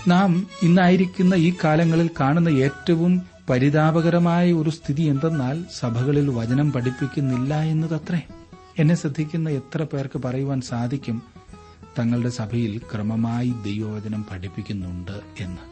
നാം ഇന്നായിരിക്കുന്ന ഈ കാലങ്ങളിൽ കാണുന്ന ഏറ്റവും പരിതാപകരമായ ഒരു സ്ഥിതി എന്തെന്നാൽ സഭകളിൽ വചനം പഠിപ്പിക്കുന്നില്ല എന്നതത്രേ എന്നെ ശ്രദ്ധിക്കുന്ന എത്ര പേർക്ക് പറയുവാൻ സാധിക്കും തങ്ങളുടെ സഭയിൽ ക്രമമായി ദൈവവചനം പഠിപ്പിക്കുന്നുണ്ട് എന്ന്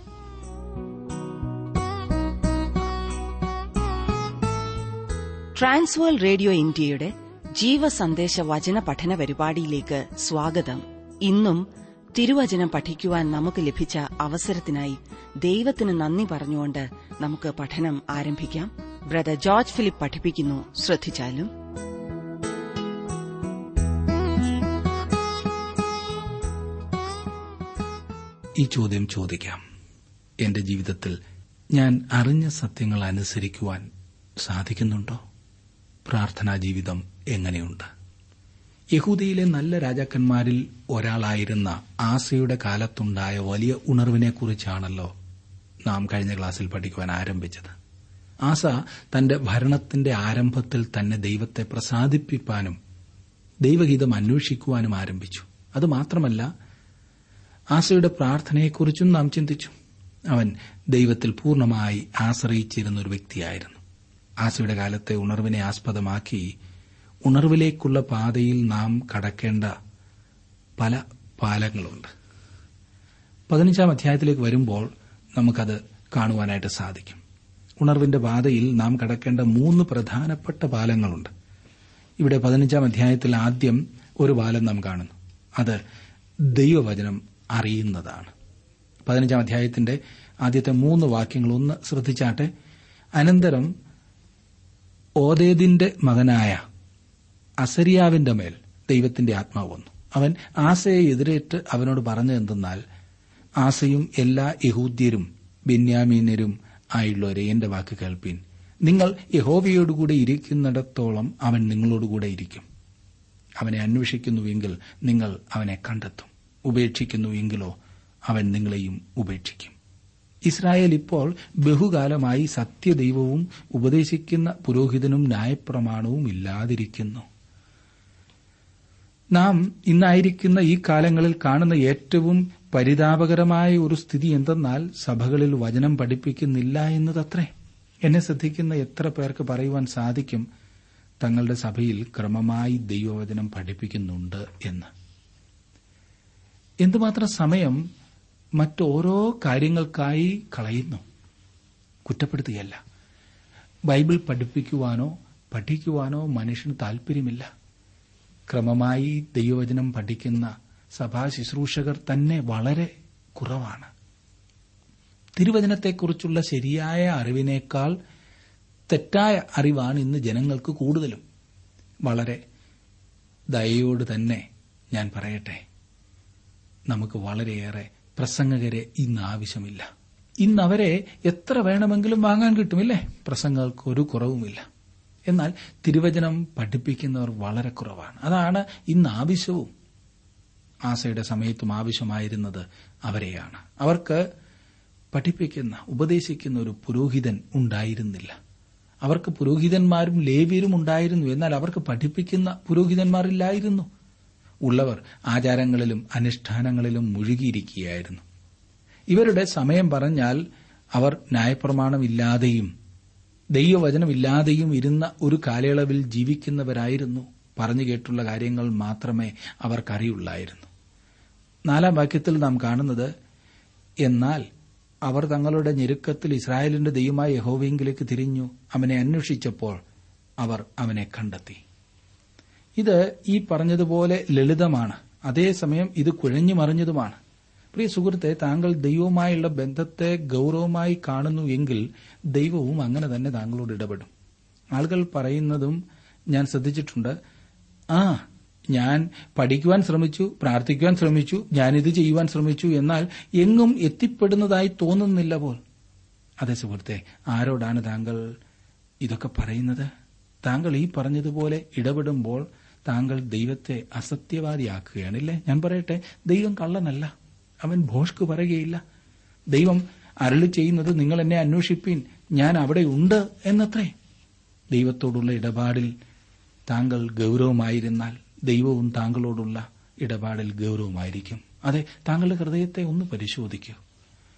ട്രാൻസ്വേൾ റേഡിയോ ഇന്ത്യയുടെ ജീവസന്ദേശ വചന പഠന പരിപാടിയിലേക്ക് സ്വാഗതം ഇന്നും തിരുവചനം പഠിക്കുവാൻ നമുക്ക് ലഭിച്ച അവസരത്തിനായി ദൈവത്തിന് നന്ദി പറഞ്ഞുകൊണ്ട് നമുക്ക് പഠനം ആരംഭിക്കാം ബ്രദർ ജോർജ് ഫിലിപ്പ് പഠിപ്പിക്കുന്നു ശ്രദ്ധിച്ചാലും ഈ ചോദ്യം ചോദിക്കാം എന്റെ ജീവിതത്തിൽ ഞാൻ അറിഞ്ഞ സത്യങ്ങൾ അനുസരിക്കുവാൻ സാധിക്കുന്നുണ്ടോ പ്രാർത്ഥനാ ജീവിതം എങ്ങനെയുണ്ട് യഹൂദിയിലെ നല്ല രാജാക്കന്മാരിൽ ഒരാളായിരുന്ന ആസയുടെ കാലത്തുണ്ടായ വലിയ ഉണർവിനെക്കുറിച്ചാണല്ലോ നാം കഴിഞ്ഞ ക്ലാസ്സിൽ പഠിക്കുവാൻ ആരംഭിച്ചത് ആസ തന്റെ ഭരണത്തിന്റെ ആരംഭത്തിൽ തന്നെ ദൈവത്തെ പ്രസാദിപ്പിക്കാനും ദൈവഗീതം അന്വേഷിക്കുവാനും ആരംഭിച്ചു അതുമാത്രമല്ല ആസയുടെ പ്രാർത്ഥനയെക്കുറിച്ചും നാം ചിന്തിച്ചു അവൻ ദൈവത്തിൽ പൂർണ്ണമായി ആശ്രയിച്ചിരുന്ന ഒരു വ്യക്തിയായിരുന്നു ആസയുടെ കാലത്തെ ഉണർവിനെ ആസ്പദമാക്കി ഉണർവിലേക്കുള്ള പാതയിൽ നാം കടക്കേണ്ട പല പാലങ്ങളുണ്ട് പതിനഞ്ചാം അധ്യായത്തിലേക്ക് വരുമ്പോൾ നമുക്കത് കാണുവാനായിട്ട് സാധിക്കും ഉണർവിന്റെ പാതയിൽ നാം കടക്കേണ്ട മൂന്ന് പ്രധാനപ്പെട്ട പാലങ്ങളുണ്ട് ഇവിടെ പതിനഞ്ചാം അധ്യായത്തിൽ ആദ്യം ഒരു പാലം നാം കാണുന്നു അത് ദൈവവചനം അറിയുന്നതാണ് പതിനഞ്ചാം അധ്യായത്തിന്റെ ആദ്യത്തെ മൂന്ന് വാക്യങ്ങൾ ഒന്ന് ശ്രദ്ധിച്ചാട്ടെ അനന്തരം ഓതേദിന്റെ മകനായ അസരിയാവിന്റെ മേൽ ദൈവത്തിന്റെ ആത്മാവ് വന്നു അവൻ ആസയെ എതിരേറ്റ് അവനോട് പറഞ്ഞതെന്തെന്നാൽ ആസയും എല്ലാ യഹൂദ്യരും ബെന്യാമീനരും ആയുള്ളവരെ എന്റെ വാക്ക് കേൾപ്പീൻ നിങ്ങൾ യഹോവയോടുകൂടെ ഇരിക്കുന്നിടത്തോളം അവൻ നിങ്ങളോടുകൂടെ ഇരിക്കും അവനെ അന്വേഷിക്കുന്നുവെങ്കിൽ നിങ്ങൾ അവനെ കണ്ടെത്തും ഉപേക്ഷിക്കുന്നുവെങ്കിലോ അവൻ നിങ്ങളെയും ഉപേക്ഷിക്കും ഇസ്രായേൽ ഇപ്പോൾ ബഹുകാലമായി സത്യദൈവവും ഉപദേശിക്കുന്ന പുരോഹിതനും ന്യായപ്രമാണവും ഇല്ലാതിരിക്കുന്നു നാം ഇന്നായിരിക്കുന്ന ഈ കാലങ്ങളിൽ കാണുന്ന ഏറ്റവും പരിതാപകരമായ ഒരു സ്ഥിതി എന്തെന്നാൽ സഭകളിൽ വചനം പഠിപ്പിക്കുന്നില്ല എന്നതത്രേ എന്നെ ശ്രദ്ധിക്കുന്ന എത്ര പേർക്ക് പറയുവാൻ സാധിക്കും തങ്ങളുടെ സഭയിൽ ക്രമമായി ദൈവവചനം പഠിപ്പിക്കുന്നുണ്ട് എന്ന് എന്തുമാത്രം സമയം മറ്റോരോ കാര്യങ്ങൾക്കായി കളയുന്നു കുറ്റപ്പെടുത്തുകയല്ല ബൈബിൾ പഠിപ്പിക്കുവാനോ പഠിക്കുവാനോ മനുഷ്യന് താൽപര്യമില്ല ക്രമമായി ദൈവവചനം പഠിക്കുന്ന സഭാ ശുശ്രൂഷകർ തന്നെ വളരെ കുറവാണ് തിരുവചനത്തെക്കുറിച്ചുള്ള ശരിയായ അറിവിനേക്കാൾ തെറ്റായ അറിവാണ് ഇന്ന് ജനങ്ങൾക്ക് കൂടുതലും വളരെ ദയയോട് തന്നെ ഞാൻ പറയട്ടെ നമുക്ക് വളരെയേറെ പ്രസംഗകരെ ഇന്ന് ആവശ്യമില്ല ഇന്ന് അവരെ എത്ര വേണമെങ്കിലും വാങ്ങാൻ കിട്ടുമില്ലേ പ്രസംഗങ്ങൾക്ക് ഒരു കുറവുമില്ല എന്നാൽ തിരുവചനം പഠിപ്പിക്കുന്നവർ വളരെ കുറവാണ് അതാണ് ഇന്ന് ആവശ്യവും ആസയുടെ സമയത്തും ആവശ്യമായിരുന്നത് അവരെയാണ് അവർക്ക് പഠിപ്പിക്കുന്ന ഉപദേശിക്കുന്ന ഒരു പുരോഹിതൻ ഉണ്ടായിരുന്നില്ല അവർക്ക് പുരോഹിതന്മാരും ലേവ്യരും ഉണ്ടായിരുന്നു എന്നാൽ അവർക്ക് പഠിപ്പിക്കുന്ന പുരോഹിതന്മാരില്ലായിരുന്നു ഉള്ളവർ ആചാരങ്ങളിലും അനുഷ്ഠാനങ്ങളിലും മുഴുകിയിരിക്കുകയായിരുന്നു ഇവരുടെ സമയം പറഞ്ഞാൽ അവർ ന്യായപ്രമാണമില്ലാതെയും ദൈവവചനമില്ലാതെയും ഇരുന്ന ഒരു കാലയളവിൽ ജീവിക്കുന്നവരായിരുന്നു പറഞ്ഞു കേട്ടുള്ള കാര്യങ്ങൾ മാത്രമേ അവർക്കറിയുള്ളായിരുന്നു നാലാം വാക്യത്തിൽ നാം കാണുന്നത് എന്നാൽ അവർ തങ്ങളുടെ ഞെരുക്കത്തിൽ ഇസ്രായേലിന്റെ ദൈവമായ യഹോവയെങ്കിലേക്ക് തിരിഞ്ഞു അവനെ അന്വേഷിച്ചപ്പോൾ അവർ അവനെ കണ്ടെത്തി ഇത് ഈ പറഞ്ഞതുപോലെ ലളിതമാണ് അതേസമയം ഇത് കുഴഞ്ഞു മറിഞ്ഞതുമാണ് പ്രിയ സുഹൃത്തെ താങ്കൾ ദൈവവുമായുള്ള ബന്ധത്തെ ഗൌരവമായി കാണുന്നു എങ്കിൽ ദൈവവും അങ്ങനെ തന്നെ താങ്കളോട് ഇടപെടും ആളുകൾ പറയുന്നതും ഞാൻ ശ്രദ്ധിച്ചിട്ടുണ്ട് ആ ഞാൻ പഠിക്കുവാൻ ശ്രമിച്ചു പ്രാർത്ഥിക്കുവാൻ ശ്രമിച്ചു ഞാനിത് ചെയ്യുവാൻ ശ്രമിച്ചു എന്നാൽ എങ്ങും എത്തിപ്പെടുന്നതായി തോന്നുന്നില്ല പോൽ അതെ സുഹൃത്തെ ആരോടാണ് താങ്കൾ ഇതൊക്കെ പറയുന്നത് താങ്കൾ ഈ പറഞ്ഞതുപോലെ ഇടപെടുമ്പോൾ താങ്കൾ ദൈവത്തെ അസത്യവാദിയാക്കുകയാണല്ലേ ഞാൻ പറയട്ടെ ദൈവം കള്ളനല്ല അവൻ ഭോഷ്ക്ക് പറയുകയില്ല ദൈവം അരളി ചെയ്യുന്നത് നിങ്ങൾ എന്നെ അന്വേഷിപ്പീൻ ഞാൻ അവിടെ ഉണ്ട് എന്നത്രേ ദൈവത്തോടുള്ള ഇടപാടിൽ താങ്കൾ ഗൌരവമായിരുന്നാൽ ദൈവവും താങ്കളോടുള്ള ഇടപാടിൽ ഗൌരവമായിരിക്കും അതെ താങ്കളുടെ ഹൃദയത്തെ ഒന്ന് പരിശോധിക്കൂ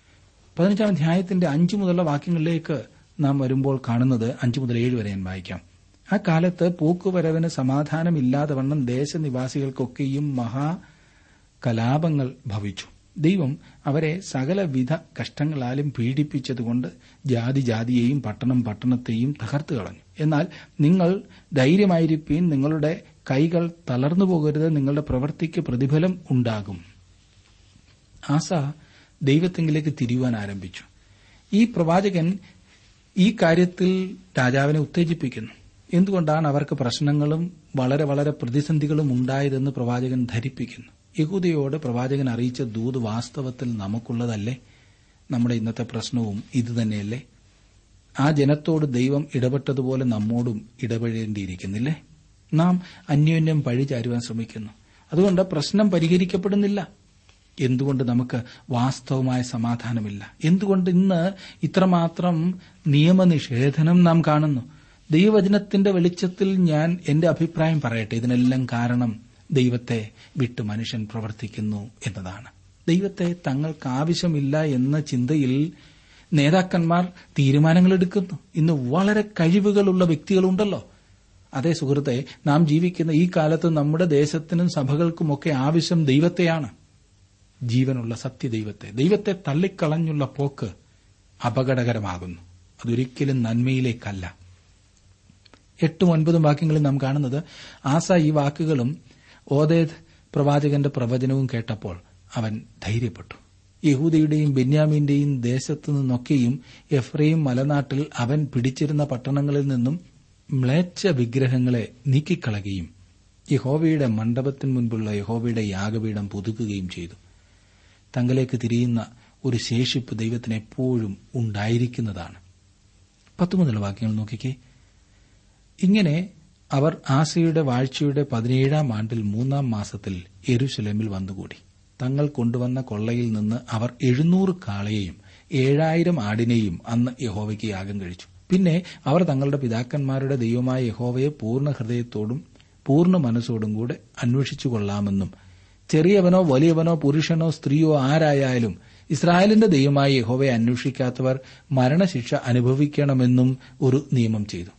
പതിനഞ്ചാം അധ്യായത്തിന്റെ അഞ്ചു മുതലുള്ള വാക്യങ്ങളിലേക്ക് നാം വരുമ്പോൾ കാണുന്നത് അഞ്ചു മുതൽ ഏഴ് വരെ ഞാൻ വായിക്കാം ആ കാലത്ത് പോക്കുവരവിന് സമാധാനമില്ലാതെ വണ്ണം ദേശനിവാസികൾക്കൊക്കെയും മഹാ കലാപങ്ങൾ ഭവിച്ചു ദൈവം അവരെ സകലവിധ കഷ്ടങ്ങളാലും പീഡിപ്പിച്ചതുകൊണ്ട് ജാതി ജാതിയെയും പട്ടണം പട്ടണത്തെയും തകർത്തു കളഞ്ഞു എന്നാൽ നിങ്ങൾ ധൈര്യമായിരിപ്പീൻ നിങ്ങളുടെ കൈകൾ തളർന്നു പോകരുത് നിങ്ങളുടെ പ്രവൃത്തിക്ക് പ്രതിഫലം ഉണ്ടാകും ആസ ദൈവത്തെങ്കിലേക്ക് തിരിയുവാൻ ആരംഭിച്ചു ഈ പ്രവാചകൻ ഈ കാര്യത്തിൽ രാജാവിനെ ഉത്തേജിപ്പിക്കുന്നു എന്തുകൊണ്ടാണ് അവർക്ക് പ്രശ്നങ്ങളും വളരെ വളരെ പ്രതിസന്ധികളും ഉണ്ടായതെന്ന് പ്രവാചകൻ ധരിപ്പിക്കുന്നു യഹൂദയോട് പ്രവാചകൻ അറിയിച്ച ദൂത് വാസ്തവത്തിൽ നമുക്കുള്ളതല്ലേ നമ്മുടെ ഇന്നത്തെ പ്രശ്നവും ഇതുതന്നെയല്ലേ ആ ജനത്തോട് ദൈവം ഇടപെട്ടതുപോലെ നമ്മോടും ഇടപെടേണ്ടിയിരിക്കുന്നില്ലേ നാം അന്യോന്യം പഴിചാരുവാൻ ശ്രമിക്കുന്നു അതുകൊണ്ട് പ്രശ്നം പരിഹരിക്കപ്പെടുന്നില്ല എന്തുകൊണ്ട് നമുക്ക് വാസ്തവമായ സമാധാനമില്ല എന്തുകൊണ്ട് ഇന്ന് ഇത്രമാത്രം നിയമനിഷേധനം നാം കാണുന്നു ദൈവവചനത്തിന്റെ വെളിച്ചത്തിൽ ഞാൻ എന്റെ അഭിപ്രായം പറയട്ടെ ഇതിനെല്ലാം കാരണം ദൈവത്തെ വിട്ട് മനുഷ്യൻ പ്രവർത്തിക്കുന്നു എന്നതാണ് ദൈവത്തെ തങ്ങൾക്ക് ആവശ്യമില്ല എന്ന ചിന്തയിൽ നേതാക്കന്മാർ തീരുമാനങ്ങൾ എടുക്കുന്നു ഇന്ന് വളരെ കഴിവുകളുള്ള വ്യക്തികളുണ്ടല്ലോ അതേ സുഹൃത്തെ നാം ജീവിക്കുന്ന ഈ കാലത്ത് നമ്മുടെ ദേശത്തിനും സഭകൾക്കുമൊക്കെ ആവശ്യം ദൈവത്തെയാണ് ജീവനുള്ള സത്യദൈവത്തെ ദൈവത്തെ തള്ളിക്കളഞ്ഞുള്ള പോക്ക് അപകടകരമാകുന്നു അതൊരിക്കലും നന്മയിലേക്കല്ല എട്ടും ഒൻപതും വാക്യങ്ങളിൽ നാം കാണുന്നത് ആസ ഈ വാക്കുകളും ഓദേദ് പ്രവാചകന്റെ പ്രവചനവും കേട്ടപ്പോൾ അവൻ ധൈര്യപ്പെട്ടു യഹൂദയുടെയും ബെന്യാമിന്റെയും ദേശത്തു നിന്നൊക്കെയും എഫ്രൈം മലനാട്ടിൽ അവൻ പിടിച്ചിരുന്ന പട്ടണങ്ങളിൽ നിന്നും മ്ലേച്ഛ വിഗ്രഹങ്ങളെ നീക്കിക്കളയുകയും യഹോവയുടെ മണ്ഡപത്തിന് മുൻപുള്ള യഹോവയുടെ യാഗപീഠം പുതുക്കുകയും ചെയ്തു തങ്ങളിലേക്ക് തിരിയുന്ന ഒരു ശേഷിപ്പ് ദൈവത്തിന് എപ്പോഴും ഉണ്ടായിരിക്കുന്നതാണ് പത്തു മുതൽ വാക്യങ്ങൾ നോക്കിക്കേ ഇങ്ങനെ അവർ ആസയുടെ വാഴ്ചയുടെ പതിനേഴാം ആണ്ടിൽ മൂന്നാം മാസത്തിൽ എരുശലേമിൽ വന്നുകൂടി തങ്ങൾ കൊണ്ടുവന്ന കൊള്ളയിൽ നിന്ന് അവർ എഴുന്നൂറ് കാളയെയും ഏഴായിരം ആടിനെയും അന്ന് യഹോവയ്ക്ക് യാഗം കഴിച്ചു പിന്നെ അവർ തങ്ങളുടെ പിതാക്കന്മാരുടെ ദൈവമായ യഹോവയെ പൂർണ്ണ ഹൃദയത്തോടും പൂർണ്ണ മനസ്സോടും കൂടെ അന്വേഷിച്ചു കൊള്ളാമെന്നും ചെറിയവനോ വലിയവനോ പുരുഷനോ സ്ത്രീയോ ആരായാലും ഇസ്രായേലിന്റെ ദൈവമായ യഹോവയെ അന്വേഷിക്കാത്തവർ മരണശിക്ഷ അനുഭവിക്കണമെന്നും ഒരു നിയമം ചെയ്തു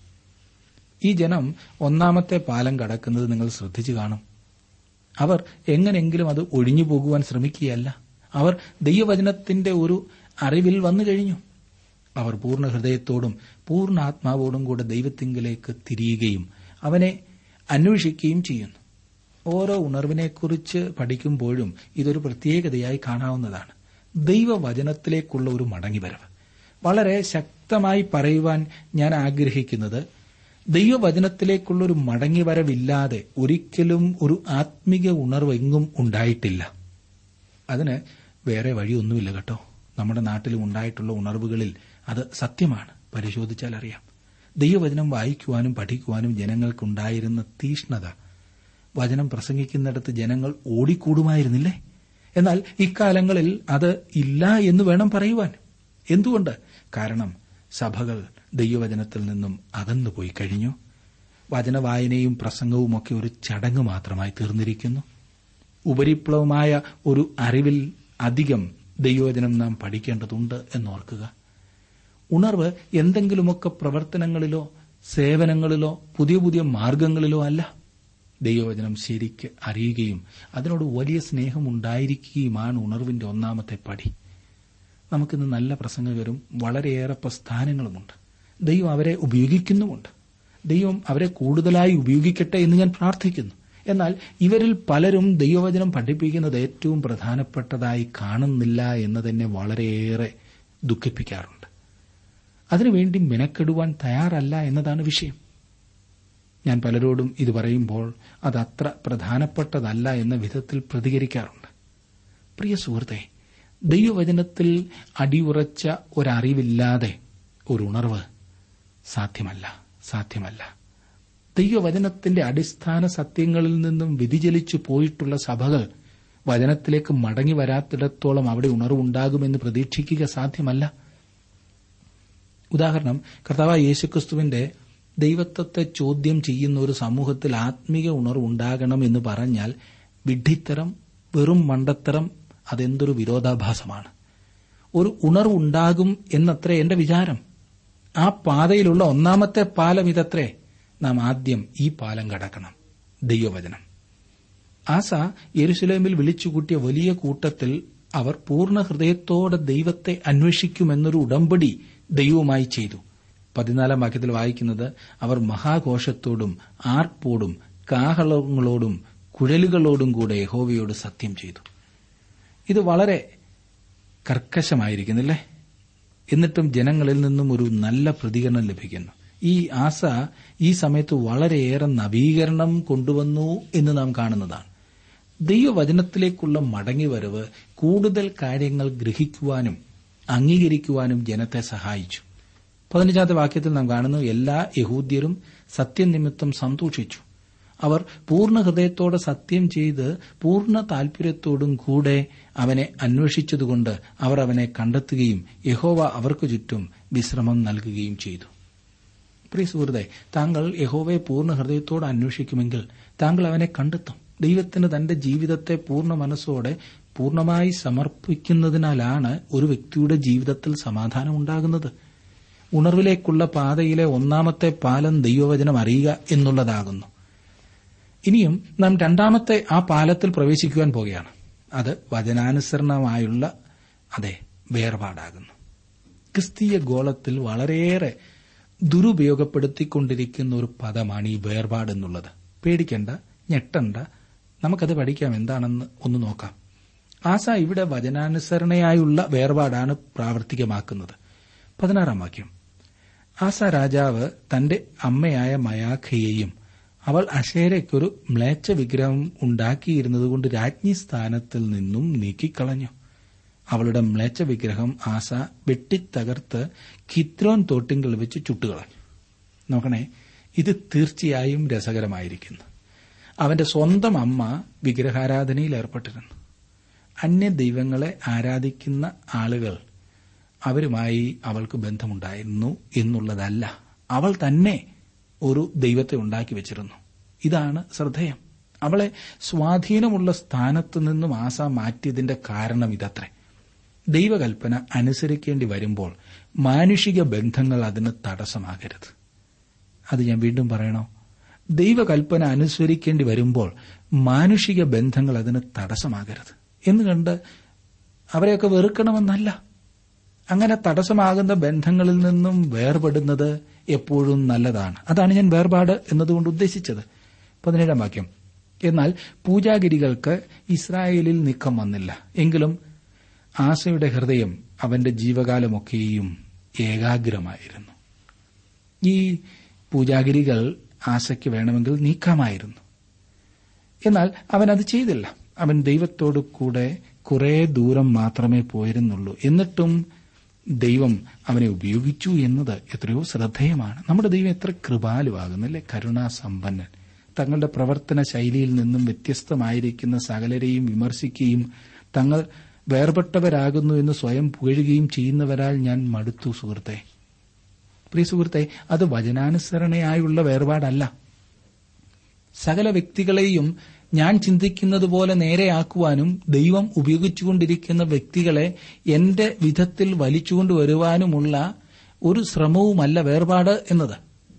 ഈ ജനം ഒന്നാമത്തെ പാലം കടക്കുന്നത് നിങ്ങൾ ശ്രദ്ധിച്ചു കാണും അവർ എങ്ങനെങ്കിലും അത് ഒഴിഞ്ഞു പോകുവാൻ ശ്രമിക്കുകയല്ല അവർ ദൈവവചനത്തിന്റെ ഒരു അറിവിൽ വന്നു കഴിഞ്ഞു അവർ പൂർണ്ണ ഹൃദയത്തോടും പൂർണ്ണ ആത്മാവോടും കൂടെ ദൈവത്തിങ്കിലേക്ക് തിരിയുകയും അവനെ അന്വേഷിക്കുകയും ചെയ്യുന്നു ഓരോ ഉണർവിനെക്കുറിച്ച് പഠിക്കുമ്പോഴും ഇതൊരു പ്രത്യേകതയായി കാണാവുന്നതാണ് ദൈവവചനത്തിലേക്കുള്ള ഒരു മടങ്ങിവരവ് വളരെ ശക്തമായി പറയുവാൻ ഞാൻ ആഗ്രഹിക്കുന്നത് ദൈവവചനത്തിലേക്കുള്ള ഒരു മടങ്ങിവരവില്ലാതെ ഒരിക്കലും ഒരു ആത്മിക ഉണർവ് എങ്ങും ഉണ്ടായിട്ടില്ല അതിന് വേറെ വഴിയൊന്നുമില്ല കേട്ടോ നമ്മുടെ നാട്ടിലും ഉണ്ടായിട്ടുള്ള ഉണർവുകളിൽ അത് സത്യമാണ് പരിശോധിച്ചാൽ അറിയാം ദൈവവചനം വായിക്കുവാനും പഠിക്കുവാനും ജനങ്ങൾക്കുണ്ടായിരുന്ന തീഷ്ണത വചനം പ്രസംഗിക്കുന്നിടത്ത് ജനങ്ങൾ ഓടിക്കൂടുമായിരുന്നില്ലേ എന്നാൽ ഇക്കാലങ്ങളിൽ അത് ഇല്ല എന്ന് വേണം പറയുവാൻ എന്തുകൊണ്ട് കാരണം സഭകൾ ദൈവവചനത്തിൽ നിന്നും അകന്നുപോയി കഴിഞ്ഞു വചനവായനയും പ്രസംഗവുമൊക്കെ ഒരു ചടങ്ങ് മാത്രമായി തീർന്നിരിക്കുന്നു ഉപരിപ്ലവമായ ഒരു അറിവിൽ അധികം ദൈവവചനം നാം പഠിക്കേണ്ടതുണ്ട് എന്നോർക്കുക ഉണർവ് എന്തെങ്കിലുമൊക്കെ പ്രവർത്തനങ്ങളിലോ സേവനങ്ങളിലോ പുതിയ പുതിയ മാർഗങ്ങളിലോ അല്ല ദൈവവചനം ശരിക്ക് അറിയുകയും അതിനോട് വലിയ സ്നേഹം ഉണ്ടായിരിക്കുകയുമാണ് ഉണർവിന്റെ ഒന്നാമത്തെ പടി നമുക്കിന്ന് നല്ല പ്രസംഗകരും വളരെയേറെ പ്രസ്ഥാനങ്ങളുമുണ്ട് ദൈവം അവരെ ഉപയോഗിക്കുന്നുമുണ്ട് ദൈവം അവരെ കൂടുതലായി ഉപയോഗിക്കട്ടെ എന്ന് ഞാൻ പ്രാർത്ഥിക്കുന്നു എന്നാൽ ഇവരിൽ പലരും ദൈവവചനം പഠിപ്പിക്കുന്നത് ഏറ്റവും പ്രധാനപ്പെട്ടതായി കാണുന്നില്ല എന്നതെന്നെ വളരെയേറെ ദുഃഖിപ്പിക്കാറുണ്ട് അതിനുവേണ്ടി മെനക്കെടുവാൻ തയ്യാറല്ല എന്നതാണ് വിഷയം ഞാൻ പലരോടും ഇത് പറയുമ്പോൾ അത് അത്ര പ്രധാനപ്പെട്ടതല്ല എന്ന വിധത്തിൽ പ്രതികരിക്കാറുണ്ട് പ്രിയ സുഹൃത്തെ ദൈവവചനത്തിൽ അടിയുറച്ച ഒരറിവില്ലാതെ ഒരു ഉണർവ് സാധ്യമല്ല സാധ്യമല്ല ദൈവവചനത്തിന്റെ അടിസ്ഥാന സത്യങ്ങളിൽ നിന്നും വ്യതിചലിച്ചു പോയിട്ടുള്ള സഭകൾ വചനത്തിലേക്ക് മടങ്ങി വരാത്തിടത്തോളം അവിടെ ഉണർവുണ്ടാകുമെന്ന് പ്രതീക്ഷിക്കുക സാധ്യമല്ല ഉദാഹരണം കർത്താവ് യേശുക്രിസ്തുവിന്റെ ദൈവത്വത്തെ ചോദ്യം ചെയ്യുന്ന ഒരു സമൂഹത്തിൽ ആത്മീക ഉണർവുണ്ടാകണം എന്ന് പറഞ്ഞാൽ വിഡ്ഢിത്തരം വെറും മണ്ടത്തരം അതെന്തൊരു വിരോധാഭാസമാണ് ഒരു ഉണർവുണ്ടാകും എന്നത്രേ എന്റെ വിചാരം ആ പാതയിലുള്ള ഒന്നാമത്തെ പാലം ഇതത്രേ നാം ആദ്യം ഈ പാലം കടക്കണം ദൈവവചനം ആസ യെരുസലേമിൽ വിളിച്ചുകൂട്ടിയ വലിയ കൂട്ടത്തിൽ അവർ പൂർണ്ണ ഹൃദയത്തോടെ ദൈവത്തെ അന്വേഷിക്കുമെന്നൊരു ഉടമ്പടി ദൈവവുമായി ചെയ്തു പതിനാലാം വാക്യത്തിൽ വായിക്കുന്നത് അവർ മഹാഘോഷത്തോടും ആർപ്പോടും കാഹളങ്ങളോടും കുഴലുകളോടും കൂടെ യഹോവയോട് സത്യം ചെയ്തു ഇത് വളരെ കർക്കശമായിരിക്കുന്നില്ലേ എന്നിട്ടും ജനങ്ങളിൽ നിന്നും ഒരു നല്ല പ്രതികരണം ലഭിക്കുന്നു ഈ ആസ ഈ സമയത്ത് വളരെയേറെ നവീകരണം കൊണ്ടുവന്നു എന്ന് നാം കാണുന്നതാണ് ദൈവവചനത്തിലേക്കുള്ള മടങ്ങിവരവ് കൂടുതൽ കാര്യങ്ങൾ ഗ്രഹിക്കുവാനും അംഗീകരിക്കുവാനും ജനത്തെ സഹായിച്ചു പതിനഞ്ചാമത്തെ വാക്യത്തിൽ നാം കാണുന്നു എല്ലാ യഹൂദ്യരും സത്യനിമിത്തം സന്തോഷിച്ചു അവർ പൂർണ്ണ ഹൃദയത്തോടെ സത്യം ചെയ്ത് പൂർണ്ണ താൽപര്യത്തോടും കൂടെ അവനെ അന്വേഷിച്ചതുകൊണ്ട് അവർ അവനെ കണ്ടെത്തുകയും യഹോവ അവർക്ക് ചുറ്റും വിശ്രമം നൽകുകയും ചെയ്തു പ്രിയ സുഹൃത്തെ താങ്കൾ യഹോവയെ പൂർണ്ണ ഹൃദയത്തോടെ അന്വേഷിക്കുമെങ്കിൽ താങ്കൾ അവനെ കണ്ടെത്തും ദൈവത്തിന് തന്റെ ജീവിതത്തെ പൂർണ്ണ മനസ്സോടെ പൂർണ്ണമായി സമർപ്പിക്കുന്നതിനാലാണ് ഒരു വ്യക്തിയുടെ ജീവിതത്തിൽ സമാധാനം ഉണ്ടാകുന്നത് ഉണർവിലേക്കുള്ള പാതയിലെ ഒന്നാമത്തെ പാലം ദൈവവചനം അറിയുക എന്നുള്ളതാകുന്നു ഇനിയും നാം രണ്ടാമത്തെ ആ പാലത്തിൽ പ്രവേശിക്കുവാൻ പോകുകയാണ് അത് വചനാനുസരണമായുള്ള അതെ വേർപാടാകുന്നു ക്രിസ്തീയ ഗോളത്തിൽ വളരെയേറെ ദുരുപയോഗപ്പെടുത്തിക്കൊണ്ടിരിക്കുന്ന ഒരു പദമാണ് ഈ വേർപാട് എന്നുള്ളത് പേടിക്കേണ്ട ഞെട്ടണ്ട നമുക്കത് പഠിക്കാം എന്താണെന്ന് ഒന്ന് നോക്കാം ആസ ഇവിടെ വചനാനുസരണയായുള്ള വേർപാടാണ് പ്രാവർത്തികമാക്കുന്നത് പതിനാറാം വാക്യം ആസ രാജാവ് തന്റെ അമ്മയായ മയാഖയെയും അവൾ അശേരയ്ക്കൊരു മ്ലേച്ഛ വിഗ്രഹം ഉണ്ടാക്കിയിരുന്നതുകൊണ്ട് രാജ്ഞി സ്ഥാനത്തിൽ നിന്നും നീക്കിക്കളഞ്ഞു അവളുടെ മ്ലേച്ഛ വിഗ്രഹം ആസ വെട്ടിത്തകർത്ത് കിത്രോൻ തോട്ടിങ്കൽ വെച്ച് ചുട്ടുകളഞ്ഞു നോക്കണേ ഇത് തീർച്ചയായും രസകരമായിരിക്കുന്നു അവന്റെ സ്വന്തം അമ്മ വിഗ്രഹാരാധനയിൽ ഏർപ്പെട്ടിരുന്നു അന്യ ദൈവങ്ങളെ ആരാധിക്കുന്ന ആളുകൾ അവരുമായി അവൾക്ക് ബന്ധമുണ്ടായിരുന്നു എന്നുള്ളതല്ല അവൾ തന്നെ ഒരു ദൈവത്തെ ഉണ്ടാക്കി വെച്ചിരുന്നു ഇതാണ് ശ്രദ്ധേയം അവളെ സ്വാധീനമുള്ള സ്ഥാനത്തു നിന്നും ആസ മാറ്റിയതിന്റെ കാരണം ഇതത്രേ ദൈവകൽപ്പന അനുസരിക്കേണ്ടി വരുമ്പോൾ മാനുഷിക ബന്ധങ്ങൾ അതിന് തടസ്സമാകരുത് അത് ഞാൻ വീണ്ടും പറയണോ ദൈവകൽപ്പന അനുസരിക്കേണ്ടി വരുമ്പോൾ മാനുഷിക ബന്ധങ്ങൾ അതിന് തടസ്സമാകരുത് എന്ന് കണ്ട് അവരെയൊക്കെ വെറുക്കണമെന്നല്ല അങ്ങനെ തടസ്സമാകുന്ന ബന്ധങ്ങളിൽ നിന്നും വേർപെടുന്നത് എപ്പോഴും നല്ലതാണ് അതാണ് ഞാൻ വേർപാട് എന്നതുകൊണ്ട് ഉദ്ദേശിച്ചത് പതിനേഴാം വാക്യം എന്നാൽ പൂജാഗിരികൾക്ക് ഇസ്രായേലിൽ നീക്കം വന്നില്ല എങ്കിലും ആസയുടെ ഹൃദയം അവന്റെ ജീവകാലമൊക്കെയും ഏകാഗ്രമായിരുന്നു ഈ പൂജാഗിരികൾ ആസയ്ക്ക് വേണമെങ്കിൽ നീക്കാമായിരുന്നു എന്നാൽ അവൻ അത് ചെയ്തില്ല അവൻ ദൈവത്തോടു കൂടെ കുറെ ദൂരം മാത്രമേ പോയിരുന്നുള്ളൂ എന്നിട്ടും ദൈവം അവനെ ഉപയോഗിച്ചു എന്നത് എത്രയോ ശ്രദ്ധേയമാണ് നമ്മുടെ ദൈവം എത്ര കൃപാലുവാകുന്നല്ലേ കരുണാസമ്പന്നൻ തങ്ങളുടെ പ്രവർത്തന ശൈലിയിൽ നിന്നും വ്യത്യസ്തമായിരിക്കുന്ന സകലരെയും വിമർശിക്കുകയും തങ്ങൾ വേർപെട്ടവരാകുന്നു എന്ന് സ്വയം പുകഴുകയും ചെയ്യുന്നവരാൽ ഞാൻ മടുത്തു സുഹൃത്തെ പ്രിയ സുഹൃത്തെ അത് വചനാനുസരണയായുള്ള വേർപാടല്ല സകല വ്യക്തികളെയും ഞാൻ ചിന്തിക്കുന്നത് പോലെ നേരെയാക്കുവാനും ദൈവം ഉപയോഗിച്ചുകൊണ്ടിരിക്കുന്ന വ്യക്തികളെ എന്റെ വിധത്തിൽ വലിച്ചുകൊണ്ടുവരുവാനുമുള്ള ഒരു ശ്രമവുമല്ല വേർപാട് എന്നത്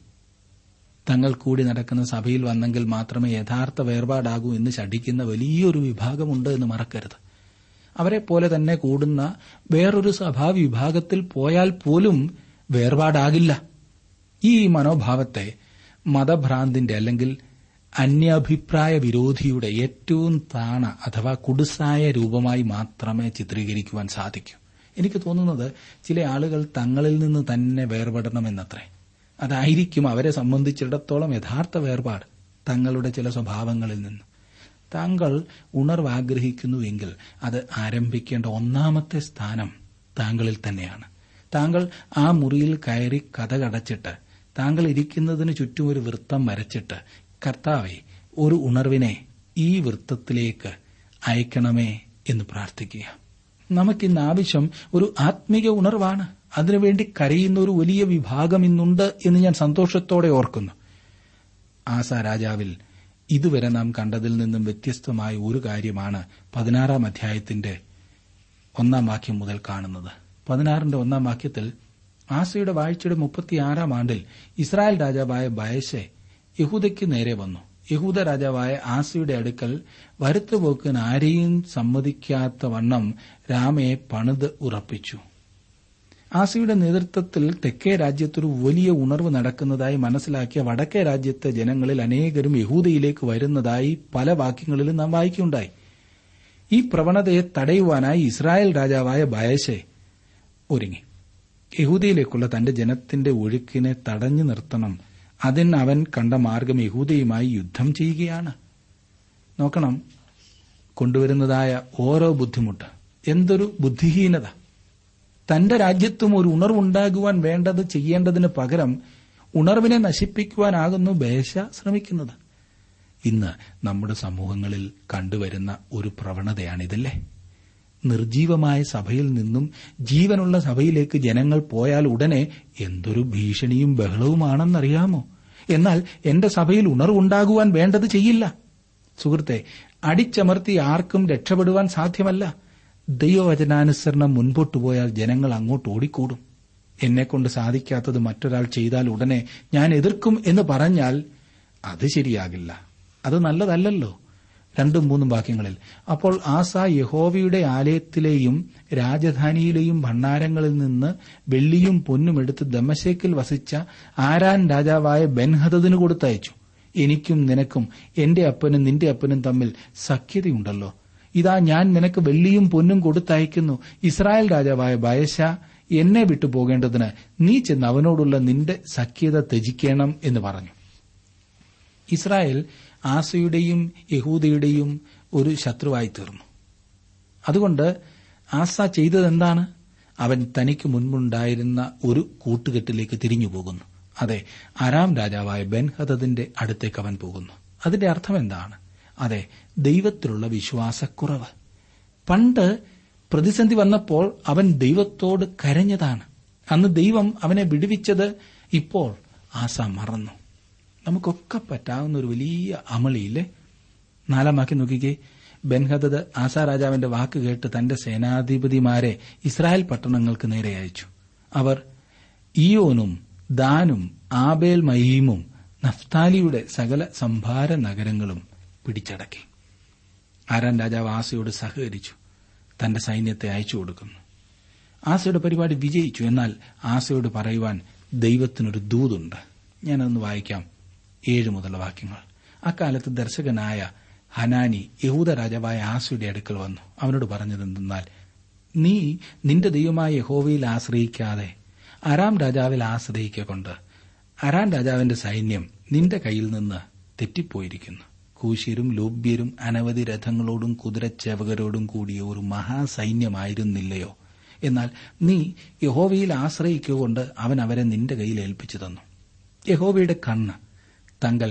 തങ്ങൾ കൂടി നടക്കുന്ന സഭയിൽ വന്നെങ്കിൽ മാത്രമേ യഥാർത്ഥ വേർപാടാകൂ എന്ന് ശഠിക്കുന്ന വലിയൊരു വിഭാഗമുണ്ട് എന്ന് മറക്കരുത് അവരെ പോലെ തന്നെ കൂടുന്ന വേറൊരു സഭാവിഭാഗത്തിൽ പോയാൽ പോലും വേർപാടാകില്ല ഈ മനോഭാവത്തെ മതഭ്രാന്തിന്റെ അല്ലെങ്കിൽ അന്യാഭിപ്രായ വിരോധിയുടെ ഏറ്റവും താണ അഥവാ കുടുസായ രൂപമായി മാത്രമേ ചിത്രീകരിക്കുവാൻ സാധിക്കൂ എനിക്ക് തോന്നുന്നത് ചില ആളുകൾ തങ്ങളിൽ നിന്ന് തന്നെ വേർപെടണമെന്നത്രേ അതായിരിക്കും അവരെ സംബന്ധിച്ചിടത്തോളം യഥാർത്ഥ വേർപാട് തങ്ങളുടെ ചില സ്വഭാവങ്ങളിൽ നിന്ന് താങ്കൾ ഉണർവ് ആഗ്രഹിക്കുന്നുവെങ്കിൽ അത് ആരംഭിക്കേണ്ട ഒന്നാമത്തെ സ്ഥാനം താങ്കളിൽ തന്നെയാണ് താങ്കൾ ആ മുറിയിൽ കയറി കഥകടച്ചിട്ട് താങ്കൾ ഇരിക്കുന്നതിന് ചുറ്റും ഒരു വൃത്തം വരച്ചിട്ട് കർത്താവെ ഒരു ഉണർവിനെ ഈ വൃത്തത്തിലേക്ക് അയക്കണമേ എന്ന് പ്രാർത്ഥിക്കുക നമുക്കിന്ന് ആവശ്യം ഒരു ആത്മീക ഉണർവാണ് അതിനുവേണ്ടി കരയുന്ന ഒരു വലിയ വിഭാഗം ഇന്നുണ്ട് എന്ന് ഞാൻ സന്തോഷത്തോടെ ഓർക്കുന്നു ആസ രാജാവിൽ ഇതുവരെ നാം കണ്ടതിൽ നിന്നും വ്യത്യസ്തമായ ഒരു കാര്യമാണ് പതിനാറാം അധ്യായത്തിന്റെ ഒന്നാം വാക്യം മുതൽ കാണുന്നത് പതിനാറിന്റെ ഒന്നാം വാക്യത്തിൽ ആസയുടെ വാഴ്ചയുടെ മുപ്പത്തിയാറാം ആണ്ടിൽ ഇസ്രായേൽ രാജാവായ ബയശെ യഹൂദയ്ക്ക് നേരെ വന്നു യഹൂദ രാജാവായ ആസയുടെ അടുക്കൽ വരുത്തുപോക്കിന് ആരെയും സമ്മതിക്കാത്ത വണ്ണം രാമയെ പണിത് ഉറപ്പിച്ചു ആസയുടെ നേതൃത്വത്തിൽ തെക്കേ രാജ്യത്തൊരു വലിയ ഉണർവ് നടക്കുന്നതായി മനസ്സിലാക്കിയ വടക്കേ രാജ്യത്തെ ജനങ്ങളിൽ അനേകരും യഹൂദയിലേക്ക് വരുന്നതായി പല വാക്യങ്ങളിലും നാം വായിക്കുണ്ടായി ഈ പ്രവണതയെ തടയുവാനായി ഇസ്രായേൽ രാജാവായ ബയശെ ഒരുങ്ങി യഹൂദയിലേക്കുള്ള തന്റെ ജനത്തിന്റെ ഒഴുക്കിനെ തടഞ്ഞു നിർത്തണം അതിന് അവൻ കണ്ട മാർഗം യഹൂദയുമായി യുദ്ധം ചെയ്യുകയാണ് നോക്കണം കൊണ്ടുവരുന്നതായ ഓരോ ബുദ്ധിമുട്ട് എന്തൊരു ബുദ്ധിഹീനത തന്റെ രാജ്യത്തും ഒരു ഉണർവുണ്ടാകുവാൻ വേണ്ടത് ചെയ്യേണ്ടതിന് പകരം ഉണർവിനെ നശിപ്പിക്കുവാനാകുന്നു ബേശ ശ്രമിക്കുന്നത് ഇന്ന് നമ്മുടെ സമൂഹങ്ങളിൽ കണ്ടുവരുന്ന ഒരു പ്രവണതയാണിതല്ലേ നിർജീവമായ സഭയിൽ നിന്നും ജീവനുള്ള സഭയിലേക്ക് ജനങ്ങൾ പോയാൽ ഉടനെ എന്തൊരു ഭീഷണിയും ബഹളവുമാണെന്നറിയാമോ എന്നാൽ എന്റെ സഭയിൽ ഉണർവുണ്ടാകുവാൻ വേണ്ടത് ചെയ്യില്ല സുഹൃത്തെ അടിച്ചമർത്തി ആർക്കും രക്ഷപ്പെടുവാൻ സാധ്യമല്ല ദൈവവചനാനുസരണം മുൻപോട്ടു പോയാൽ ജനങ്ങൾ അങ്ങോട്ട് ഓടിക്കൂടും എന്നെക്കൊണ്ട് സാധിക്കാത്തത് മറ്റൊരാൾ ചെയ്താൽ ഉടനെ ഞാൻ എതിർക്കും എന്ന് പറഞ്ഞാൽ അത് ശരിയാകില്ല അത് നല്ലതല്ലല്ലോ രണ്ടും മൂന്നും വാക്യങ്ങളിൽ അപ്പോൾ ആസ യഹോവയുടെ ആലയത്തിലെയും രാജധാനിയിലെയും ഭണ്ഡാരങ്ങളിൽ നിന്ന് വെള്ളിയും പൊന്നും എടുത്ത് ദമശേക്കിൽ വസിച്ച ആരാൻ രാജാവായ ബെൻഹദദിന് കൊടുത്തയച്ചു എനിക്കും നിനക്കും എന്റെ അപ്പനും നിന്റെ അപ്പനും തമ്മിൽ സഖ്യതയുണ്ടല്ലോ ഇതാ ഞാൻ നിനക്ക് വെള്ളിയും പൊന്നും കൊടുത്തയക്കുന്നു ഇസ്രായേൽ രാജാവായ ബയശ എന്നെ വിട്ടു പോകേണ്ടതിന് നീ ചെന്ന് അവനോടുള്ള നിന്റെ സഖ്യത ത്യജിക്കണം എന്ന് പറഞ്ഞു ഇസ്രായേൽ ആസയുടെയും യഹൂദയുടെയും ഒരു ശത്രുവായി തീർന്നു അതുകൊണ്ട് ആസ ചെയ്തതെന്താണ് അവൻ തനിക്ക് മുൻപുണ്ടായിരുന്ന ഒരു കൂട്ടുകെട്ടിലേക്ക് തിരിഞ്ഞു പോകുന്നു അതെ അരാം രാജാവായ ബെൻഹദദിന്റെ അടുത്തേക്ക് അവൻ പോകുന്നു അതിന്റെ അർത്ഥം എന്താണ് അതെ ദൈവത്തിലുള്ള വിശ്വാസക്കുറവ് പണ്ട് പ്രതിസന്ധി വന്നപ്പോൾ അവൻ ദൈവത്തോട് കരഞ്ഞതാണ് അന്ന് ദൈവം അവനെ വിടുവിച്ചത് ഇപ്പോൾ ആസ മറന്നു നമുക്കൊക്കെ പറ്റാവുന്ന ഒരു വലിയ അമളിയില്ലേ നാലാം വാക്യം നോക്കിക്കേ ബെൻഹദത് ആസാ രാജാവിന്റെ വാക്ക് കേട്ട് തന്റെ സേനാധിപതിമാരെ ഇസ്രായേൽ പട്ടണങ്ങൾക്ക് നേരെ അയച്ചു അവർ ഇയോനും ദാനും ആബേൽ മയീമും നഫ്താലിയുടെ സകല സംഭാര നഗരങ്ങളും പിടിച്ചടക്കി ആരാൻ രാജാവ് ആസയോട് സഹകരിച്ചു തന്റെ സൈന്യത്തെ അയച്ചു കൊടുക്കുന്നു ആസയുടെ പരിപാടി വിജയിച്ചു എന്നാൽ ആസയോട് പറയുവാൻ ദൈവത്തിനൊരു ദൂതുണ്ട് ഞാനതൊന്ന് വായിക്കാം ഏഴ് മുതലുള്ള വാക്യങ്ങൾ അക്കാലത്ത് ദർശകനായ ഹനാനി യഹൂദ രാജാവായ ആസയുടെ അടുക്കൽ വന്നു അവനോട് പറഞ്ഞതെന്തെന്നാൽ നീ നിന്റെ ദൈവമായ യഹോവയിൽ ആശ്രയിക്കാതെ അരാം രാജാവിൽ ആശ്രയിക്കൊണ്ട് അരാം രാജാവിന്റെ സൈന്യം നിന്റെ കയ്യിൽ നിന്ന് തെറ്റിപ്പോയിരിക്കുന്നു കൂശ്യരും ലോബ്യരും അനവധി രഥങ്ങളോടും കുതിരച്ചേവകരോടും കൂടിയ ഒരു മഹാസൈന്യമായിരുന്നില്ലയോ എന്നാൽ നീ യഹോവയിൽ ആശ്രയിക്കൊണ്ട് അവൻ അവരെ നിന്റെ കയ്യിൽ ഏൽപ്പിച്ചു തന്നു യഹോവയുടെ കണ്ണ് തങ്ങൾ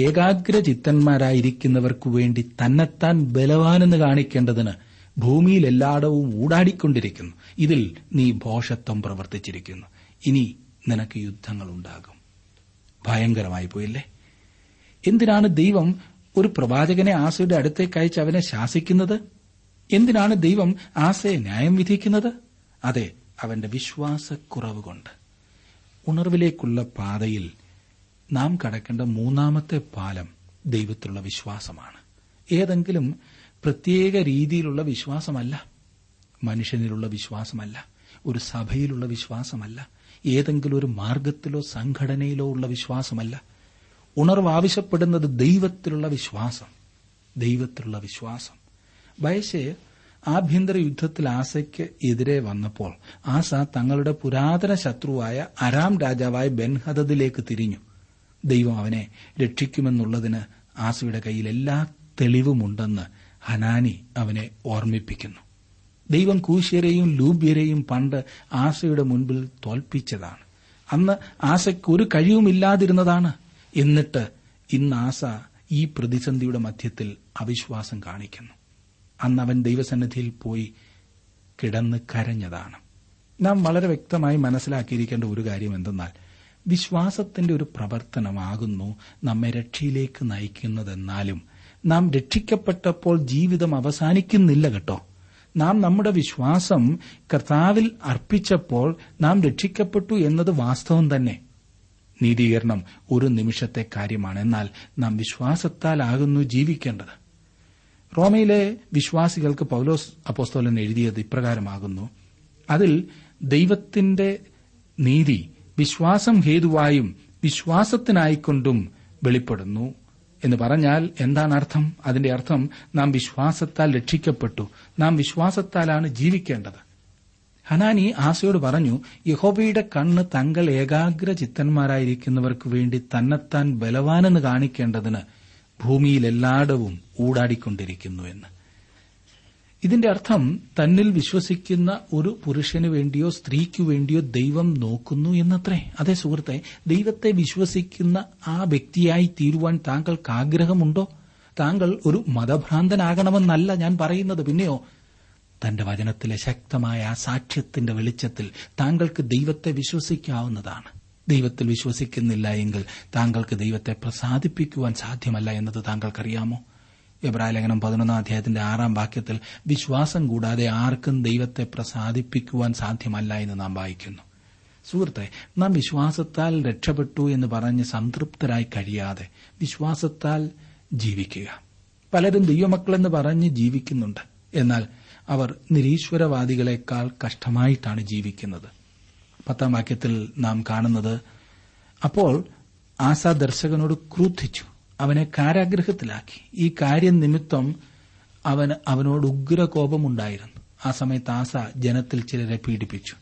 ഏകാഗ്രചിത്തന്മാരായിരിക്കുന്നവർക്കു വേണ്ടി തന്നെത്താൻ ബലവാനെന്ന് കാണിക്കേണ്ടതിന് ഭൂമിയിൽ എല്ലായിടവും ഊടാടിക്കൊണ്ടിരിക്കുന്നു ഇതിൽ നീ ഭോഷത്വം പ്രവർത്തിച്ചിരിക്കുന്നു ഇനി നിനക്ക് യുദ്ധങ്ങളുണ്ടാകും ഭയങ്കരമായി പോയില്ലേ എന്തിനാണ് ദൈവം ഒരു പ്രവാചകനെ ആസയുടെ അടുത്തേക്ക് അയച്ച് അവനെ ശാസിക്കുന്നത് എന്തിനാണ് ദൈവം ആസയെ ന്യായം വിധിക്കുന്നത് അതെ അവന്റെ വിശ്വാസക്കുറവ് കൊണ്ട് ഉണർവിലേക്കുള്ള പാതയിൽ നാം കടക്കേണ്ട മൂന്നാമത്തെ പാലം ദൈവത്തിലുള്ള വിശ്വാസമാണ് ഏതെങ്കിലും പ്രത്യേക രീതിയിലുള്ള വിശ്വാസമല്ല മനുഷ്യനിലുള്ള വിശ്വാസമല്ല ഒരു സഭയിലുള്ള വിശ്വാസമല്ല ഏതെങ്കിലും ഒരു മാർഗത്തിലോ സംഘടനയിലോ ഉള്ള വിശ്വാസമല്ല ഉണർവ് ആവശ്യപ്പെടുന്നത് ദൈവത്തിലുള്ള വിശ്വാസം ദൈവത്തിലുള്ള വിശ്വാസം ബയശെ ആഭ്യന്തര യുദ്ധത്തിൽ ആസയ്ക്ക് എതിരെ വന്നപ്പോൾ ആസ തങ്ങളുടെ പുരാതന ശത്രുവായ അരാം രാജാവായ ബെൻഹദദിലേക്ക് തിരിഞ്ഞു ദൈവം അവനെ രക്ഷിക്കുമെന്നുള്ളതിന് ആസയുടെ കയ്യിൽ എല്ലാ തെളിവുമുണ്ടെന്ന് ഹനാനി അവനെ ഓർമ്മിപ്പിക്കുന്നു ദൈവം കൂശ്യരെയും ലൂബ്യരെയും പണ്ട് ആസയുടെ മുൻപിൽ തോൽപ്പിച്ചതാണ് അന്ന് ആസയ്ക്ക് ഒരു കഴിവുമില്ലാതിരുന്നതാണ് എന്നിട്ട് ഇന്ന് ആസ ഈ പ്രതിസന്ധിയുടെ മധ്യത്തിൽ അവിശ്വാസം കാണിക്കുന്നു അന്ന് അവൻ ദൈവസന്നിധിയിൽ പോയി കിടന്ന് കരഞ്ഞതാണ് നാം വളരെ വ്യക്തമായി മനസ്സിലാക്കിയിരിക്കേണ്ട ഒരു കാര്യം എന്തെന്നാൽ വിശ്വാസത്തിന്റെ ഒരു പ്രവർത്തനമാകുന്നു നമ്മെ രക്ഷയിലേക്ക് നയിക്കുന്നതെന്നാലും നാം രക്ഷിക്കപ്പെട്ടപ്പോൾ ജീവിതം അവസാനിക്കുന്നില്ല കേട്ടോ നാം നമ്മുടെ വിശ്വാസം കർത്താവിൽ അർപ്പിച്ചപ്പോൾ നാം രക്ഷിക്കപ്പെട്ടു എന്നത് വാസ്തവം തന്നെ നീതീകരണം ഒരു നിമിഷത്തെ കാര്യമാണ് എന്നാൽ നാം വിശ്വാസത്താലാകുന്നു ജീവിക്കേണ്ടത് റോമയിലെ വിശ്വാസികൾക്ക് പൌലോസ് അപ്പോസ്തോലൻ എഴുതിയത് ഇപ്രകാരമാകുന്നു അതിൽ ദൈവത്തിന്റെ നീതി വിശ്വാസം ഹേതുവായും വിശ്വാസത്തിനായിക്കൊണ്ടും വെളിപ്പെടുന്നു എന്ന് പറഞ്ഞാൽ എന്താണ് അർത്ഥം അതിന്റെ അർത്ഥം നാം വിശ്വാസത്താൽ രക്ഷിക്കപ്പെട്ടു നാം വിശ്വാസത്താലാണ് ജീവിക്കേണ്ടത് ഹനാനി ആസയോട് പറഞ്ഞു യഹോബയുടെ കണ്ണ് തങ്ങൾ ഏകാഗ്ര ചിത്തന്മാരായിരിക്കുന്നവർക്ക് വേണ്ടി തന്നെത്താൻ ബലവാനെന്ന് കാണിക്കേണ്ടതിന് ഭൂമിയിൽ എല്ലായിടവും ഊടാടിക്കൊണ്ടിരിക്കുന്നു എന്ന് ഇതിന്റെ അർത്ഥം തന്നിൽ വിശ്വസിക്കുന്ന ഒരു പുരുഷന് വേണ്ടിയോ സ്ത്രീക്കു വേണ്ടിയോ ദൈവം നോക്കുന്നു എന്നത്രേ അതേ സുഹൃത്തെ ദൈവത്തെ വിശ്വസിക്കുന്ന ആ വ്യക്തിയായി തീരുവാൻ താങ്കൾക്ക് ആഗ്രഹമുണ്ടോ താങ്കൾ ഒരു മതഭ്രാന്തനാകണമെന്നല്ല ഞാൻ പറയുന്നത് പിന്നെയോ തന്റെ വചനത്തിലെ ശക്തമായ ആ സാക്ഷ്യത്തിന്റെ വെളിച്ചത്തിൽ താങ്കൾക്ക് ദൈവത്തെ വിശ്വസിക്കാവുന്നതാണ് ദൈവത്തിൽ വിശ്വസിക്കുന്നില്ല എങ്കിൽ താങ്കൾക്ക് ദൈവത്തെ പ്രസാദിപ്പിക്കുവാൻ സാധ്യമല്ല എന്നത് താങ്കൾക്കറിയാമോ എബ്രാലേഖനം പതിനൊന്നാം അധ്യായത്തിന്റെ ആറാം വാക്യത്തിൽ വിശ്വാസം കൂടാതെ ആർക്കും ദൈവത്തെ പ്രസാദിപ്പിക്കുവാൻ സാധ്യമല്ല എന്ന് നാം വായിക്കുന്നു സുഹൃത്തെ നാം വിശ്വാസത്താൽ രക്ഷപ്പെട്ടു എന്ന് പറഞ്ഞ് സംതൃപ്തരായി കഴിയാതെ വിശ്വാസത്താൽ ജീവിക്കുക പലരും ദൈവമക്കളെന്ന് പറഞ്ഞ് ജീവിക്കുന്നുണ്ട് എന്നാൽ അവർ നിരീശ്വരവാദികളെക്കാൾ കഷ്ടമായിട്ടാണ് ജീവിക്കുന്നത് പത്താം വാക്യത്തിൽ നാം കാണുന്നത് അപ്പോൾ ആശ ദർശകനോട് ക്രൂദ്ധിച്ചു അവനെ കാരാഗ്രഹത്തിലാക്കി ഈ കാര്യം നിമിത്തം അവന് അവനോട് ഉഗ്രകോപമുണ്ടായിരുന്നു ആ സമയത്ത് ആസ ജനത്തിൽ ചിലരെ പീഡിപ്പിച്ചു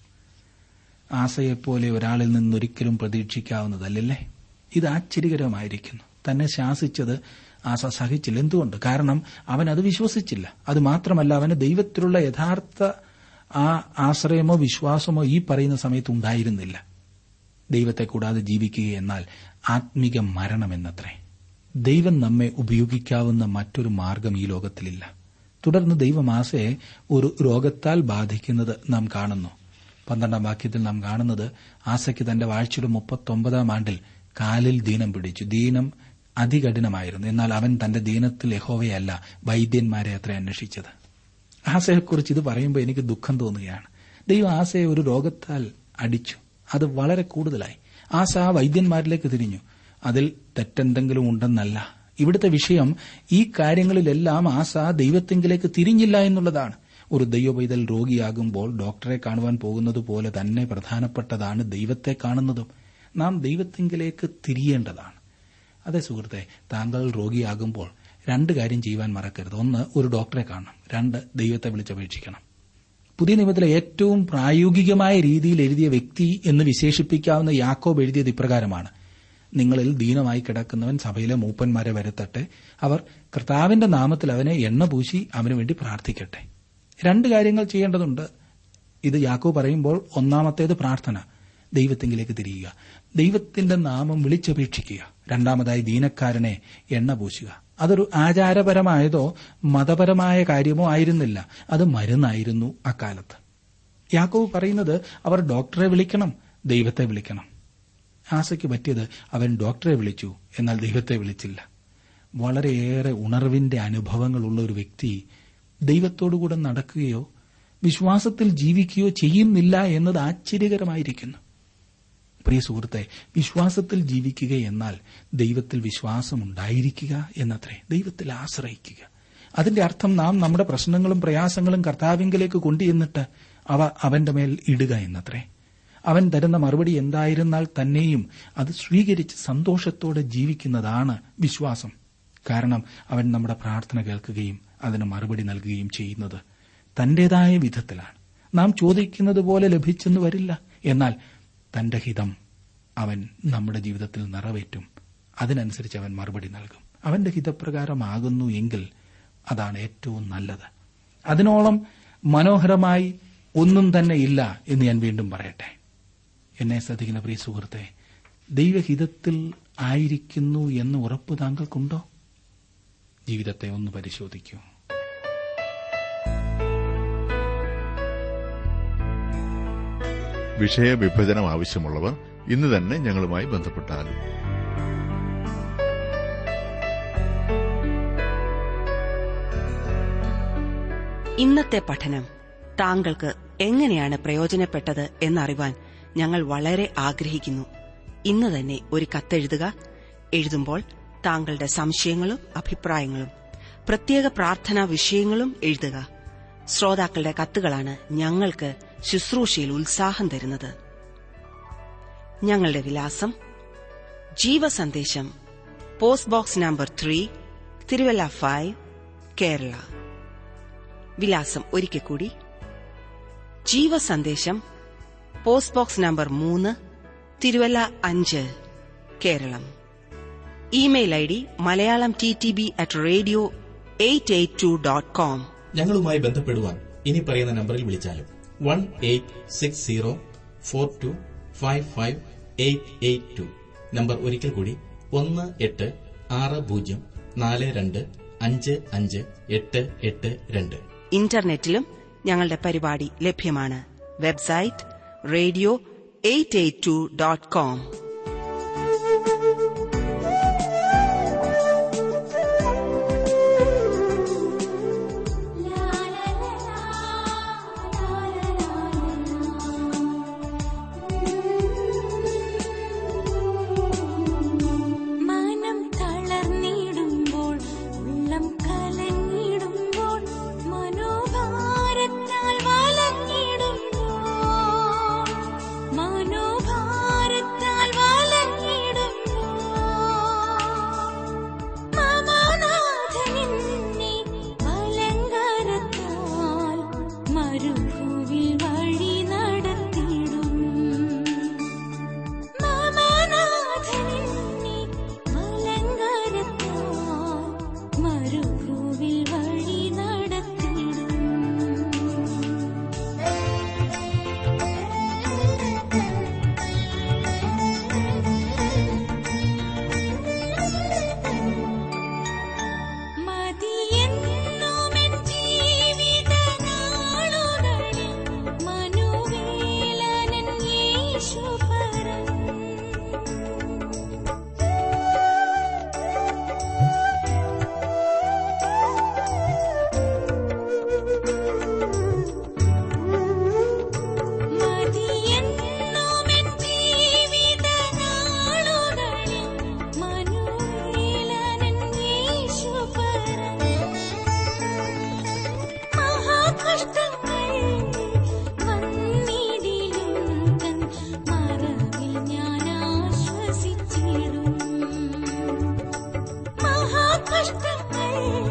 ആസയെപ്പോലെ ഒരാളിൽ നിന്നൊരിക്കലും പ്രതീക്ഷിക്കാവുന്നതല്ലേ ഇത് ആശ്ചര്യകരമായിരിക്കുന്നു തന്നെ ശാസിച്ചത് ആസ സഹിച്ചില്ല എന്തുകൊണ്ട് കാരണം അവൻ അത് വിശ്വസിച്ചില്ല അത് മാത്രമല്ല അവന് ദൈവത്തിലുള്ള യഥാർത്ഥ ആ ആശ്രയമോ വിശ്വാസമോ ഈ പറയുന്ന സമയത്ത് ഉണ്ടായിരുന്നില്ല ദൈവത്തെ കൂടാതെ ജീവിക്കുക എന്നാൽ ആത്മിക മരണമെന്നത്രേ ദൈവം നമ്മെ ഉപയോഗിക്കാവുന്ന മറ്റൊരു മാർഗം ഈ ലോകത്തിലില്ല തുടർന്ന് ദൈവമാസയെ ഒരു രോഗത്താൽ ബാധിക്കുന്നത് നാം കാണുന്നു പന്ത്രണ്ടാം വാക്യത്തിൽ നാം കാണുന്നത് ആസയ്ക്ക് തന്റെ വാഴ്ചയുടെ മുപ്പത്തൊമ്പതാം ആണ്ടിൽ കാലിൽ ദീനം പിടിച്ചു ദീനം അതികഠിനമായിരുന്നു എന്നാൽ അവൻ തന്റെ ദീനത്തിൽ യഹോവയല്ല വൈദ്യന്മാരെ അത്ര അന്വേഷിച്ചത് ആസയെക്കുറിച്ച് ഇത് പറയുമ്പോൾ എനിക്ക് ദുഃഖം തോന്നുകയാണ് ദൈവം ആസയെ ഒരു രോഗത്താൽ അടിച്ചു അത് വളരെ കൂടുതലായി ആസ ആ വൈദ്യന്മാരിലേക്ക് തിരിഞ്ഞു അതിൽ തെറ്റെന്തെങ്കിലും ഉണ്ടെന്നല്ല ഇവിടുത്തെ വിഷയം ഈ കാര്യങ്ങളിലെല്ലാം ആസ ദൈവത്തെങ്കിലേക്ക് തിരിഞ്ഞില്ല എന്നുള്ളതാണ് ഒരു ദൈവപൈതൽ രോഗിയാകുമ്പോൾ ഡോക്ടറെ കാണുവാൻ പോകുന്നത് പോലെ തന്നെ പ്രധാനപ്പെട്ടതാണ് ദൈവത്തെ കാണുന്നതും നാം ദൈവത്തെങ്കിലേക്ക് തിരിയേണ്ടതാണ് അതെ സുഹൃത്തെ താങ്കൾ രോഗിയാകുമ്പോൾ രണ്ട് കാര്യം ചെയ്യുവാൻ മറക്കരുത് ഒന്ന് ഒരു ഡോക്ടറെ കാണണം രണ്ട് ദൈവത്തെ വിളിച്ചപേക്ഷിക്കണം പുതിയ നിയമത്തിലെ ഏറ്റവും പ്രായോഗികമായ രീതിയിൽ എഴുതിയ വ്യക്തി എന്ന് വിശേഷിപ്പിക്കാവുന്ന യാക്കോബ് എഴുതിയത് ഇപ്രകാരമാണ് നിങ്ങളിൽ ദീനമായി കിടക്കുന്നവൻ സഭയിലെ മൂപ്പന്മാരെ വരുത്തട്ടെ അവർ കർത്താവിന്റെ നാമത്തിൽ അവനെ എണ്ണ പൂശി അവനു വേണ്ടി പ്രാർത്ഥിക്കട്ടെ രണ്ട് കാര്യങ്ങൾ ചെയ്യേണ്ടതുണ്ട് ഇത് യാക്കോ പറയുമ്പോൾ ഒന്നാമത്തേത് പ്രാർത്ഥന ദൈവത്തെങ്കിലേക്ക് തിരിയുക ദൈവത്തിന്റെ നാമം വിളിച്ചപേക്ഷിക്കുക രണ്ടാമതായി ദീനക്കാരനെ എണ്ണ പൂശുക അതൊരു ആചാരപരമായതോ മതപരമായ കാര്യമോ ആയിരുന്നില്ല അത് മരുന്നായിരുന്നു അക്കാലത്ത് യാക്കോവ് പറയുന്നത് അവർ ഡോക്ടറെ വിളിക്കണം ദൈവത്തെ വിളിക്കണം ആസയ്ക്ക് പറ്റിയത് അവൻ ഡോക്ടറെ വിളിച്ചു എന്നാൽ ദൈവത്തെ വിളിച്ചില്ല വളരെയേറെ ഉണർവിന്റെ അനുഭവങ്ങളുള്ള ഒരു വ്യക്തി ദൈവത്തോടുകൂടെ നടക്കുകയോ വിശ്വാസത്തിൽ ജീവിക്കുകയോ ചെയ്യുന്നില്ല എന്നത് ആശ്ചര്യകരമായിരിക്കുന്നു പ്രിയ സുഹൃത്തെ വിശ്വാസത്തിൽ ജീവിക്കുക എന്നാൽ ദൈവത്തിൽ വിശ്വാസമുണ്ടായിരിക്കുക എന്നത്രേ ദൈവത്തിൽ ആശ്രയിക്കുക അതിന്റെ അർത്ഥം നാം നമ്മുടെ പ്രശ്നങ്ങളും പ്രയാസങ്ങളും കർത്താവിങ്കിലേക്ക് കൊണ്ടുചെന്നിട്ട് അവ അവന്റെ മേൽ ഇടുക എന്നത്രേ അവൻ തരുന്ന മറുപടി എന്തായിരുന്നാൽ തന്നെയും അത് സ്വീകരിച്ച് സന്തോഷത്തോടെ ജീവിക്കുന്നതാണ് വിശ്വാസം കാരണം അവൻ നമ്മുടെ പ്രാർത്ഥന കേൾക്കുകയും അതിന് മറുപടി നൽകുകയും ചെയ്യുന്നത് തന്റേതായ വിധത്തിലാണ് നാം ചോദിക്കുന്നത് പോലെ ലഭിച്ചെന്ന് വരില്ല എന്നാൽ തന്റെ ഹിതം അവൻ നമ്മുടെ ജീവിതത്തിൽ നിറവേറ്റും അതിനനുസരിച്ച് അവൻ മറുപടി നൽകും അവന്റെ ഹിതപ്രകാരമാകുന്നു എങ്കിൽ അതാണ് ഏറ്റവും നല്ലത് അതിനോളം മനോഹരമായി ഒന്നും തന്നെ ഇല്ല എന്ന് ഞാൻ വീണ്ടും പറയട്ടെ എന്നെ ശ്രദ്ധിക്കുന്ന പ്രിയ സുഹൃത്തെ ദൈവഹിതത്തിൽ ആയിരിക്കുന്നു എന്ന് ഉറപ്പ് താങ്കൾക്കുണ്ടോ ജീവിതത്തെ ഒന്ന് പരിശോധിക്കൂ വിഷയവിഭജനം ആവശ്യമുള്ളവർ ഇന്ന് തന്നെ ഞങ്ങളുമായി ബന്ധപ്പെട്ടാലും ഇന്നത്തെ പഠനം താങ്കൾക്ക് എങ്ങനെയാണ് പ്രയോജനപ്പെട്ടത് എന്നറിവാൻ ഞങ്ങൾ വളരെ ആഗ്രഹിക്കുന്നു ഇന്ന് തന്നെ ഒരു കത്തെഴുതുക എഴുതുമ്പോൾ താങ്കളുടെ സംശയങ്ങളും അഭിപ്രായങ്ങളും പ്രത്യേക പ്രാർത്ഥനാ വിഷയങ്ങളും എഴുതുക ശ്രോതാക്കളുടെ കത്തുകളാണ് ഞങ്ങൾക്ക് ശുശ്രൂഷയിൽ ഉത്സാഹം തരുന്നത് ഞങ്ങളുടെ വിലാസം Jeevasandesham post box number three Thiruvalla five Kerala വിലാസം ഒരിക്കൽ കൂടി ജീവസന്ദേശം പോസ്റ്റ് ബോക്സ് നമ്പർ മൂന്ന് തിരുവല്ല അഞ്ച് Keralam email I D Malayalam T T B at radio eight eight two dot com ഞങ്ങളുമായി ബന്ധപ്പെടുവാൻ ഇനി പറയുന്ന നമ്പറിൽ വിളിച്ചാലും one eight six zero four two five five eight eight two number ഒരിക്കൽ കൂടി ഒന്ന് എട്ട് ആറ് പൂജ്യം നാല് രണ്ട് അഞ്ച് അഞ്ച് എട്ട് എട്ട് രണ്ട് ഇന്റർനെറ്റിലും ഞങ്ങളുടെ പരിപാടി ലഭ്യമാണ് website radio eight eight two dot com മനം തളർന്നിടുമ്പോൾ ഉള്ളം കലങ്ങിടുമ്പോൾ മനോഭാരത്താൽ വലഞ്ഞിടുമ്പോൾ മനോഭാരത്താൽ വലഞ്ഞിടുമ്പോൾ മമനാഥനിന്നെ അലങ്കാരത്താൽ മരുഭൂവിൽ വഴി നടത്തിടും മമനാഥനിന്നെ അലങ്കാരത്താൽ മരുഭൂവിൽ വഴി നടത്തിടും മതിയെന്നുമെൻ ജീവിതനാളുകളിൽ മനുവേലനൻ യേശുപരൻ മതിയെന്നുമെൻ ജീവിതനാളുകളിൽ മനുവേലനൻ യേശുപരൻ മഹാകഷ്ടങ്ങൾ വന്നിടിലും തൻ മറവിൽ ഞാൻ ആശ്വസിച്ചിടും മഹാകഷ്ടങ്ങൾ